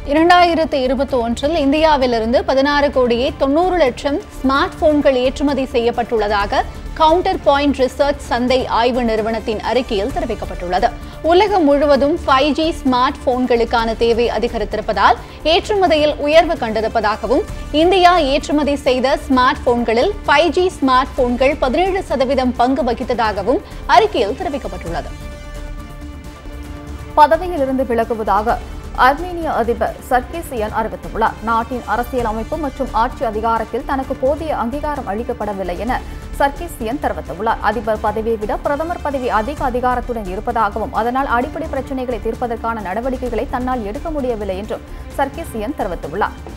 இரண்டாயிரத்து இருபத்தி ஒன்றில் இந்தியாவிலிருந்து பதினாறு கோடியே தொண்ணூறு லட்சம் ஸ்மார்ட் போன்கள் ஏற்றுமதி செய்யப்பட்டுள்ளதாக கவுண்டர் பாயிண்ட் ரிசர்ச் சந்தை ஆய்வு நிறுவனத்தின் அறிக்கையில் தெரிவிக்கப்பட்டுள்ளது உலகம் முழுவதும் ஃபைவ் ஜி ஸ்மார்ட் போன்களுக்கான தேவை அதிகரித்திருப்பதால் ஏற்றுமதியில் உயர்வு கண்டிருப்பதாகவும் இந்தியா ஏற்றுமதி செய்த ஸ்மார்ட் போன்களில் ஃபைவ் ஜி ஸ்மார்ட் போன்கள் பதினேழு சதவீதம் பங்கு வகித்ததாகவும் அறிக்கையில் தெரிவிக்கப்பட்டுள்ளது பதவியிலிருந்து விலகுவதாக அர்மேனிய அதிபர் சர்கிசியன் அறிவித்துள்ளார் நாட்டின் அரசியல் அமைப்பு மற்றும் ஆட்சி அதிகாரத்தில் தனக்கு போதிய அங்கீகாரம் அளிக்கப்படவில்லை என சர்கிசியன் தெரிவித்துள்ளார் அதிபர் பதவியை விட பிரதமர் பதவி அதிக அதிகாரத்துடன் இருப்பதாகவும் அதனால் அடிப்படை பிரச்சினைகளை தீர்ப்பதற்கான நடவடிக்கைகளை தன்னால் எடுக்க முடியவில்லை என்றும் சர்கிசியன் தெரிவித்துள்ளார்